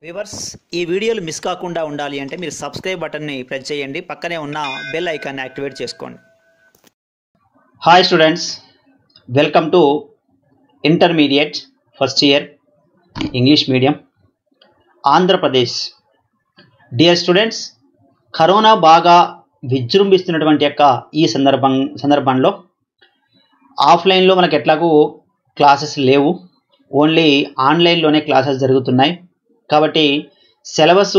Viewers ఈ వీడియోలు miss కాకుండా ఉండాలి అంటే మీరు సబ్స్క్రైబ్ బటన్ని ప్రెస్ చేయండి పక్కనే ఉన్న బెల్ ఐకాన్ని యాక్టివేట్ చేసుకోండి hi students welcome to intermediate first year English medium Andhra Pradesh dear students corona బాగా విజృంభిస్తున్నటువంటి యొక్క ఈ సందర్భం సందర్భంలో ఆఫ్లైన్లో మనకు ఎట్లాగూ క్లాసెస్ లేవు ఓన్లీ ఆన్లైన్లోనే క్లాసెస్ జరుగుతున్నాయి కాబట్టి సిలబస్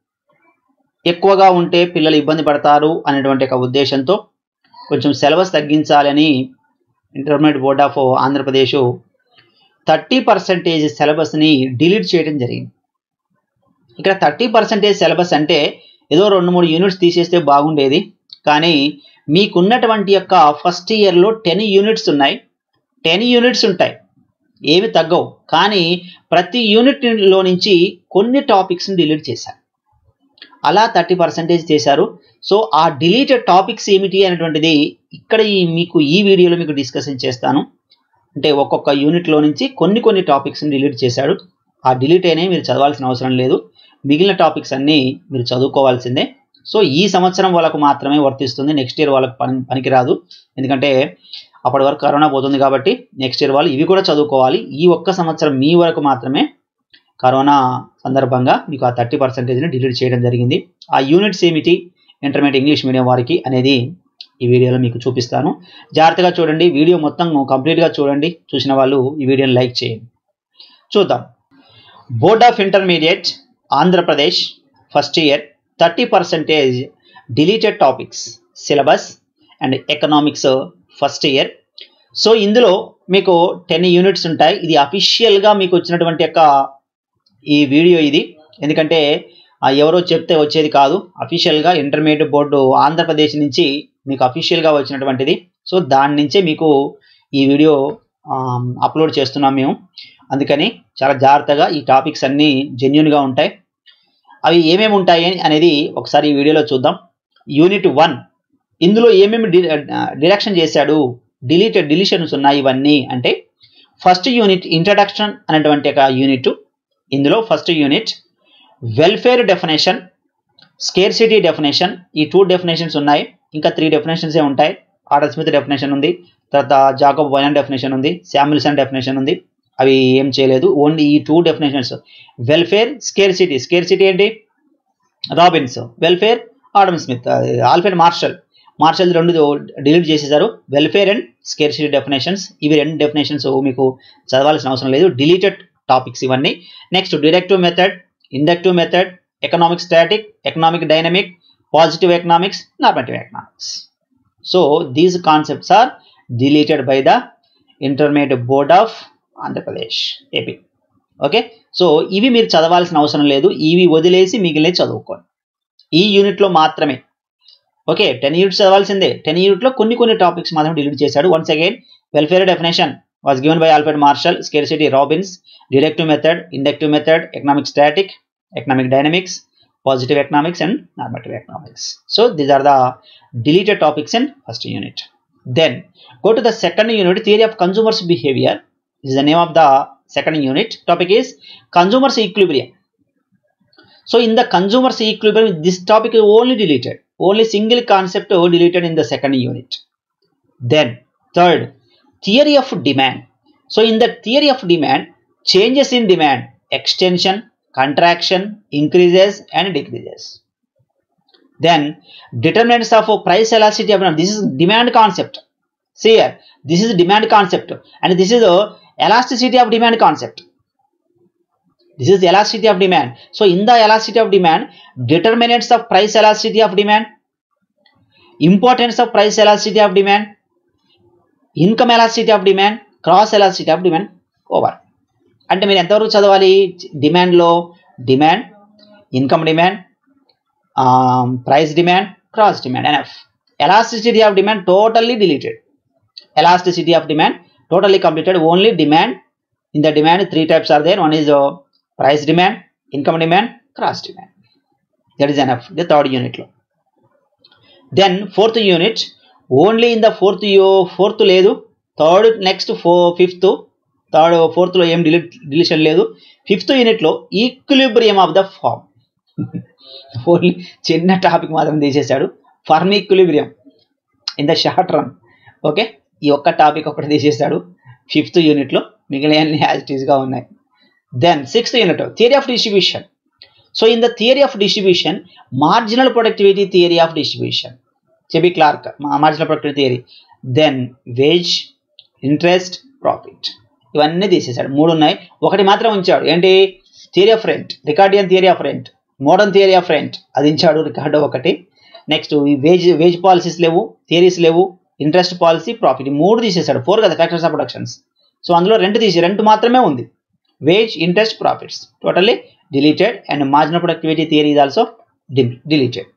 ఎక్కువగా ఉంటే పిల్లలు ఇబ్బంది పడతారు అనేటువంటి ఒక ఉద్దేశంతో కొంచెం సిలబస్ తగ్గించాలని intermediate board of Andhra Pradesh thirty percentage సిలబస్ని డిలీట్ చేయడం జరిగింది ఇక్కడ థర్టీ పర్సెంటేజ్ సిలబస్ అంటే ఏదో రెండు మూడు యూనిట్స్ తీసేస్తే బాగుండేది కానీ మీకున్నటువంటి యొక్క ఫస్ట్ ఇయర్లో టెన్ యూనిట్స్ ఉన్నాయి టెన్ యూనిట్స్ ఉంటాయి ఏవి తగ్గవు కానీ ప్రతి యూనిట్లో నుంచి కొన్ని టాపిక్స్ని డిలీట్ చేశారు అలా థర్టీ పర్సెంటేజ్ చేశారు సో ఆ డిలీటెడ్ టాపిక్స్ ఏమిటి అనేటువంటిది ఇక్కడ ఈ మీకు ఈ వీడియోలో మీకు డిస్కషన్ చేస్తాను అంటే ఒక్కొక్క యూనిట్లో నుంచి కొన్ని కొన్ని టాపిక్స్ని డిలీట్ చేశాడు ఆ డిలీట్ అయినవి మీరు చదవాల్సిన అవసరం లేదు మిగిలిన టాపిక్స్ అన్నీ మీరు చదువుకోవాల్సిందే సో ఈ సంవత్సరం వాళ్ళకు మాత్రమే వర్తిస్తుంది నెక్స్ట్ ఇయర్ వాళ్ళకి పని పనికిరాదు ఎందుకంటే అప్పటి వరకు కరోనా పోతుంది కాబట్టి నెక్స్ట్ ఇయర్ వాళ్ళు ఇవి కూడా చదువుకోవాలి ఈ ఒక్క సంవత్సరం మీ వరకు మాత్రమే కరోనా సందర్భంగా మీకు ఆ థర్టీ పర్సెంటేజ్ని డిలీట్ చేయడం జరిగింది ఆ యూనిట్స్ ఏమిటి ఇంటర్మీడియట్ ఇంగ్లీష్ మీడియం వారికి అనేది ఈ వీడియోలో మీకు చూపిస్తాను జాగ్రత్తగా చూడండి వీడియో మొత్తం కంప్లీట్గా చూడండి చూసిన వాళ్ళు ఈ వీడియోని లైక్ చేయండి చూద్దాం board of intermediate Andhra Pradesh first year thirty percentage deleted topics syllabus and economics first year so ఇందులో మీకు టెన్ యూనిట్స్ ఉంటాయి ఇది అఫీషియల్గా మీకు వచ్చినటువంటి యొక్క ఈ వీడియో ఇది ఎందుకంటే ఆ, ఎవరో చెప్తే వచ్చేది కాదు అఫీషియల్గా ఇంటర్మీడియట్ బోర్డు ఆంధ్రప్రదేశ్ నుంచి మీకు అఫీషియల్గా వచ్చినటువంటిది సో దాని నుంచే మీకు ఈ వీడియో ఆమ్, అప్లోడ్ చేస్తున్నాం మేము అందుకని చాలా జాగ్రత్తగా ఈ టాపిక్స్ అన్నీ జెన్యున్గా ఉంటాయి అవి ఏమేమి ఉంటాయి అనేది ఒకసారి ఈ వీడియోలో చూద్దాం యూనిట్ వన్ ఇందులో ఏమేమి డి డిడక్షన్ చేశాడు డిలీటెడ్ డిలీషన్స్ ఉన్నాయి ఇవన్నీ అంటే ఫస్ట్ యూనిట్ ఇంట్రడక్షన్ అనేటువంటి ఒక యూనిట్ ఇందులో first unit welfare definition scarcity definition ఈ టూ డెఫినేషన్స్ ఉన్నాయి ఇంకా త్రీ డెఫినేషన్సే ఉంటాయి ఆర్డర్ స్మిత్ డెఫినేషన్ ఉంది తర్వాత జాకబ్ వైనన్ డెఫినేషన్ ఉంది శామ్యుల్సన్ డెఫినేషన్ ఉంది అవి ఏం చేయలేదు ఓన్లీ ఈ two definitions welfare scarcity scarcity ఏంటి Robbins welfare Adam Smith Alfred Marshall Marshall రెండు డిలీట్ చేసేసారు వెల్ఫేర్ అండ్ స్కేర్సిటీ డెఫినేషన్స్ ఇవి రెండు డెఫినేషన్స్ మీకు చదవాల్సిన అవసరం లేదు డిలీటెడ్ టాపిక్స్ ఇవన్నీ next deductive method inductive method economic static economic dynamic positive economics normative economics so these concepts are deleted by the intermediate board of Andhra Pradesh AP okay so ఇవి మీరు చదవాల్సిన అవసరం లేదు ఇవి వదిలేసి మిగిలినవి చదువుకోండి ఈ యూనిట్లో మాత్రమే ఓకే టెన్ యూనిట్స్ చదవాల్సిందే టెన్ యూనిట్లో కొన్ని కొన్ని టాపిక్స్ మాత్రం డిలీట్ చేశాడు once again welfare definition was given by Alfred Marshall scarcity Robbins deductive method inductive method economic static economic dynamics positive economics and normative economics so these are the deleted topics in first unit. Then go to the second unit, theory of consumers behavior. This is the name of the second unit. Topic is consumers equilibrium. So in the consumers equilibrium, this topic is only deleted. Only single concept deleted in the second unit. Then third, theory of demand. So in the theory of demand, changes in demand, extension, contraction, increases and decreases. Then determinants of price elasticity of demand. This is demand concept. See here, this is demand concept and this is a elasticity of demand concept. This is elasticity of demand. So in the elasticity of demand, determinants of price elasticity of demand, importance of price elasticity of demand, income elasticity of demand, cross elasticity of demand over. అంటే మీరు ఎంతవరకు చదవాలి డిమాండ్లో demand income demand price demand cross demand enough elasticity of demand totally deleted elasticity of demand totally completed only demand in the demand three types are there one is price demand income demand cross demand that is enough the third యూనిట్లో then fourth unit only in the fourth యూ fourth లేదు third next ఫో fifth third ఫోర్త్లో ఏం delete deletion లేదు fifth యూనిట్లో equilibrium of the firm only చిన్న topic మాత్రం తీసేశాడు firm equilibrium in the short run okay ఈ ఒక్క టాపిక్ ఒకటి తీసేశాడు ఫిఫ్త్ యూనిట్లో మిగిలిన యాజ్ ఇట్ ఈస్గా ఉన్నాయి then sixth unit theory of distribution so in the theory of distribution marginal productivity theory of distribution J B Clark marginal productivity theory then wage interest profit ఇవన్నీ తీసేశాడు మూడు ఉన్నాయి ఒకటి మాత్రం ఉంచాడు ఏంటి theory of rent Ricardian theory of rent modern theory of rent అది ఇచ్చాడు రికార్డు ఒకటి నెక్స్ట్ ఈ వేజ్ వేజ్ పాలసీస్ లేవు థియరీస్ లేవు ఇంట్రెస్ట్ పాలసీ ప్రాఫిట్ ఈ మూడు తీసేశాడు ఫోర్ కదా ఫ్యాక్టర్స్ ఆఫ్ ప్రొడక్షన్స్ సో అందులో రెండు తీసి రెండు మాత్రమే ఉంది wage interest profits totally deleted and marginal productivity theory is also deleted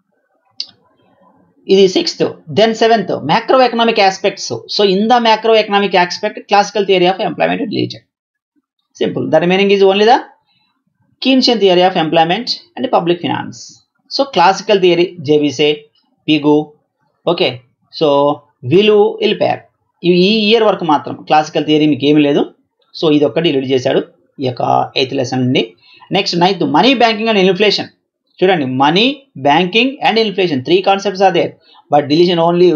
ఇది sixth then seventh macro economic aspects so in the macro economic aspect classical theory of employment deleted simple the remaining is only the Keynesian theory of employment and public finance so classical theory J B Say Pigou okay so విలు ఇల్పేర్ ఈ year వరకు మాత్రం classical theory మీకు ఏమీ లేదు so ఇది ఒక్కటి డిలీట్ చేశాడు ఈ యొక్క ఎయిత్ లెసన్ నుండి next ninth money banking and inflation చూడండి money banking and inflation three concepts are there but deletion only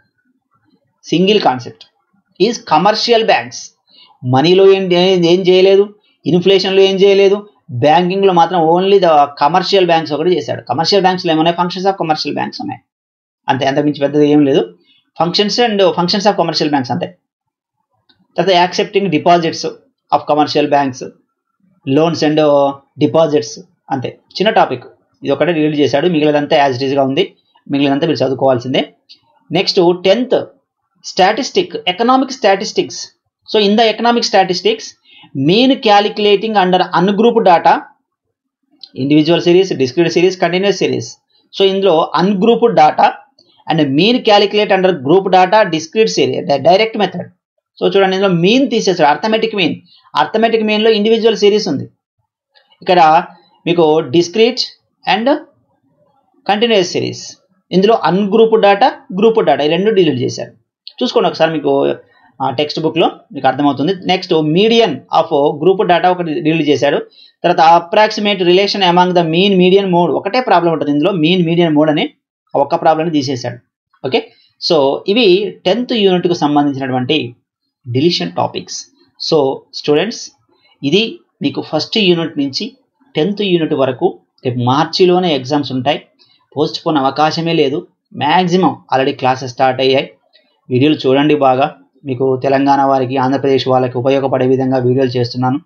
single concept is commercial banks మనీలో ఏం ఏం చేయలేదు ఇన్ఫ్లేషన్లో ఏం చేయలేదు బ్యాంకింగ్లో మాత్రం ఓన్లీ ద కమర్షియల్ బ్యాంక్స్ ఒకటి చేశాడు కమర్షియల్ బ్యాంక్స్లో ఏమున్నాయి ఫంక్షన్స్ ఆఫ్ కమర్షియల్ బ్యాంక్స్ ఉన్నాయి అంతే అంతకుమించి పెద్దది ఏం లేదు functions and functions of commercial banks అంతే తర్వాత accepting deposits of commercial banks loans and deposits అంతే చిన్న టాపిక్ ఇది ఒకటే డిలీట్ చేశాడు మిగిలినంతా యాజ్ ఇట్ ఈస్గా ఉంది మిగిలినంతా మీరు చదువుకోవాల్సిందే next tenth statistic economic statistics so in the economic statistics mean calculating under ungroup data individual series discrete series continuous series so ఇందులో ungrouped data and mean calculate under group data discrete series direct method so చూడండి ఇందులో mean తీసేసాడు arithmetic mean arithmetic మీన్లో individual series ఉంది ఇక్కడ మీకు discrete and continuous series ఇందులో ungroup data group data ఈ రెండు డిలీట్ చేశారు చూసుకోండి ఒకసారి మీకు టెక్స్ట్ బుక్లో మీకు అర్థమవుతుంది next median of group data ఒకటి డిలీట్ చేశాడు తర్వాత approximate relation among the mean median mode ఒకటే ప్రాబ్లం ఉంటుంది ఇందులో మీన్ మీడియన్ మోడ్ అని ఒక్క ప్రాబ్లమ్ని తీసేశాడు ఓకే సో ఇవి టెన్త్ యూనిట్కు సంబంధించినటువంటి డిలిషన్ టాపిక్స్ సో స్టూడెంట్స్ ఇది మీకు ఫస్ట్ యూనిట్ నుంచి టెన్త్ యూనిట్ వరకు రేపు మార్చిలోనే ఎగ్జామ్స్ ఉంటాయి పోస్ట్ పోన్ అవకాశమే లేదు మ్యాక్సిమం ఆల్రెడీ క్లాసెస్ స్టార్ట్ అయ్యాయి వీడియోలు చూడండి బాగా మీకు తెలంగాణ వారికి ఆంధ్రప్రదేశ్ వాళ్ళకి ఉపయోగపడే విధంగా వీడియోలు చేస్తున్నాను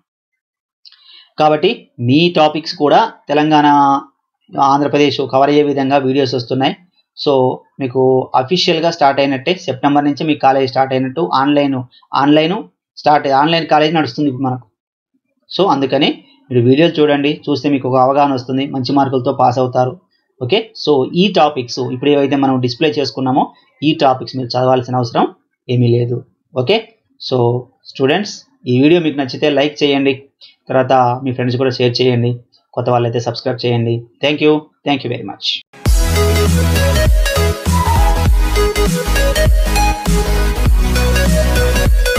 కాబట్టి మీ టాపిక్స్ కూడా తెలంగాణ ఆంధ్రప్రదేశ్ కవర్ అయ్యే విధంగా వీడియోస్ వస్తున్నాయి సో మీకు అఫీషియల్గా స్టార్ట్ అయినట్టే సెప్టెంబర్ నుంచి మీ కాలేజ్ స్టార్ట్ అయినట్టు online online start online college నడుస్తుంది ఇప్పుడు మనకు సో అందుకని మీరు వీడియోలు చూడండి చూస్తే మీకు ఒక అవగాహన వస్తుంది మంచి మార్కులతో పాస్ అవుతారు ఓకే సో ఈ టాపిక్స్ ఇప్పుడు ఏవైతే మనం డిస్ప్లే చేసుకున్నామో ఈ టాపిక్స్ మీరు చదవాల్సిన అవసరం ఏమీ లేదు ఓకే సో స్టూడెంట్స్ ఈ వీడియో మీకు నచ్చితే లైక్ చేయండి తర్వాత మీ ఫ్రెండ్స్ కూడా షేర్ చేయండి కొత్త వాళ్ళైతే సబ్స్క్రైబ్ చేయండి thank you thank you very much Thank you.